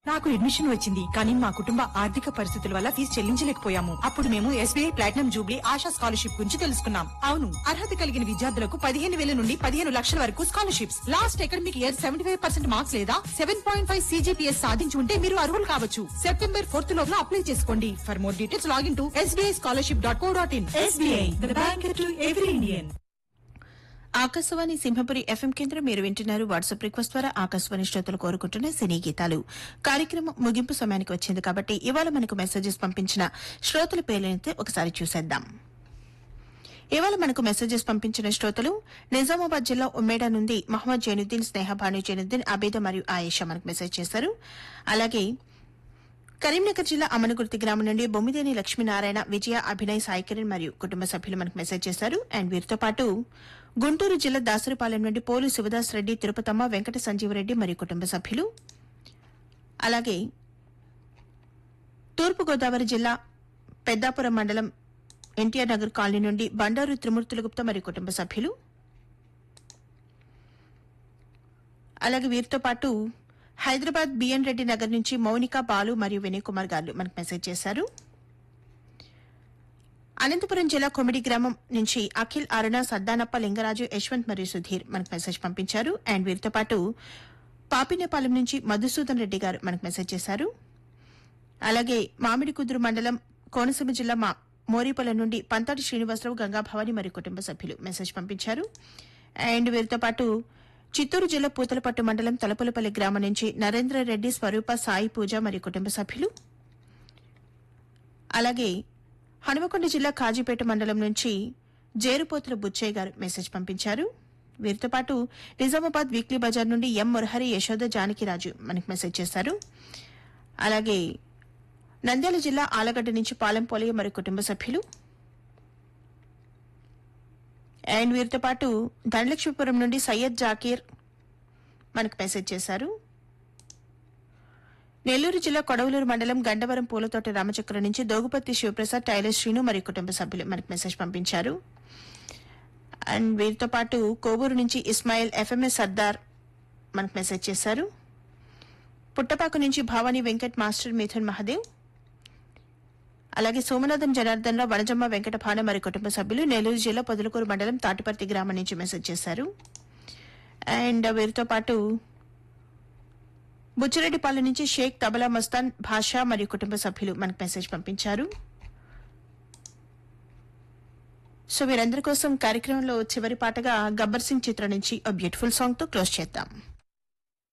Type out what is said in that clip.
నాకు అడ్మిషన్ వచ్చింది కానీ మా కుటుంబ ఆర్థిక పరిస్థితుల వల్ల ఫీజు చెల్లించలేకపోయాము అప్పుడు మేము SBI platinum jubilee Asha scholarship గురించి తెలుసుకున్నాం అవును అర్హత కలిగిన విద్యార్థులకు పదిహేను వేల నుండి పదిహేను లక్షల వరకు scholarships last academic year seventy five percent marks లేదా సెవెన్ పాయింట్ ఫైవ్ సీజీపీఎస్ సాధించి ఉంటే మీరు అర్హులు కావచ్చు సెప్టెంబర్ ఫోర్త్ లోపల అప్లై చేసుకోండి for more details login to SBI scholarship dot co dot in SBI bank to every Indian Akashvani Simhapuri FM కేంద్రం మీరు వింటున్నారు వాట్సాప్ రిక్వెస్ట్ ద్వారా ఆకాశవాణి శ్రోతలు కోరుకుంటున్న సినీ గీతాలు కార్యక్రమం ముగింపు సమయానికి వచ్చింది కాబట్టి ఇవాళ మనకు మెసేజెస్ పంపించిన శ్రోతల పేర్లనైతే ఒకసారి చూసేద్దాం ఇవాళ మనకు మెసేజెస్ పంపించిన శ్రోతలు నిజామాబాద్ జిల్లా ఉమ్మేడా నుండి మహమ్మద్ జైనుద్దీన్ స్నేహ భాను జైనుద్దీన్ అబేద మరియు ఆయేషా మనకు మెసేజ్ చేశారు అలాగే కరీంనగర్ జిల్లా అమనగుర్తి గ్రామం నుండి బొమ్మిదేని లక్ష్మీనారాయణ విజయ అభినయ్ సాయికిరణ్ మరియు కుటుంబ సభ్యులు మనకు మెసేజ్ చేశారు అండ్ వీరితో పాటు గుంటూరు జిల్లా దాసరిపాలెం నుండి పోలు శివదాస్ రెడ్డి తిరుపతమ్మ వెంకట సంజీవరెడ్డి మరియు కుటుంబ సభ్యులు అలాగే తూర్పుగోదావరి జిల్లా పెద్దాపురం మండలం ఎన్టీఆర్ నగర్ కాలనీ నుండి బండారు త్రిమూర్తుల గుప్త మరియు కుటుంబ సభ్యులు అలాగే వీరితో పాటు హైదరాబాద్ బిఎన్ రెడ్డి నగర్ నుంచి మౌనిక బాలు మరియు వినయ్ కుమార్ గారు మనకు మెసేజ్ చేశారు అనంతపురం జిల్లా కొమిడి గ్రామం నుంచి అఖిల్ అరుణ సద్దానప్ప లింగరాజు యశ్వంత్ మరియు సుధీర్ మనకు మెసేజ్ పంపించారు అండ్ వీరితో పాటు పాపినేపాలెం నుంచి మధుసూదన్ రెడ్డి గారు మనకు మెసేజ్ చేశారు అలాగే మామిడి కుదురు మండలం కోనసీమ జిల్లా మా మోరీపల్లి నుండి పంతాటి శ్రీనివాసరావు గంగాభవాని మరియు కుటుంబ సభ్యులు మెసేజ్ పంపించారు అండ్ వీరితో పాటు చిత్తూరు జిల్లా పూతలపట్టు మండలం తలపులపల్లి గ్రామం నుంచి నరేంద్ర రెడ్డి స్వరూప సాయి పూజ మరియు కుటుంబ సభ్యులు అలాగే హనుమకొండ జిల్లా కాజీపేట మండలం నుంచి జేరుపోతుల బుచ్చయ్య గారు మెసేజ్ పంపించారు వీరితో పాటు నిజామాబాద్ వీక్లీ బజార్ నుండి ఎం మురహరి యశోద జానకిరాజు మనకు మెసేజ్ చేశారు అలాగే నంద్యాల జిల్లా ఆలగడ్డ నుంచి పాలెం పోలయ్య మరియు కుటుంబ సభ్యులు అండ్ వీరితో పాటు ధనలక్ష్మీపురం నుండి సయ్యద్ జాకీర్ మనకు మెసేజ్ చేశారు నెల్లూరు జిల్లా కొడవలూరు మండలం గండవరం పూలతోట రామచక్రం నుంచి దోగుపత్తి శివప్రసాద్ టైలర్ శ్రీను మరియు కుటుంబ సభ్యులు మనకు మెసేజ్ పంపించారు అండ్ వీరితో పాటు కోవూరు నుంచి ఇస్మాయిల్ ఎఫ్ఎంఎస్ సర్దార్ మనకు మెసేజ్ చేశారు పుట్టపాకు నుంచి భావాని వెంకట్ మాస్టర్ మిథున్ మహదేవ్ అలాగే సోమనాథం జనార్దన్ రావు వనజమ్మ వెంకట భాన మరి కుటుంబ సభ్యులు నెల్లూరు జిల్లా పొదలకూరు మండలం తాటిపర్తి గ్రామం నుంచి మెసేజ్ చేశారు అండ్ వీరితో పాటు బుచ్చిరెడ్డిపాలెం నుంచి షేక్ తబలా మస్తాన్ భాషా మరియు కుటుంబ సభ్యులు మనకు మెసేజ్ పంపించారు సో వీరందరి కోసం కార్యక్రమంలో చివరి పాటగా గబ్బర్ సింగ్ చిత్రం నుంచి బ్యూటిఫుల్ సాంగ్ తో క్లోజ్ చేద్దాం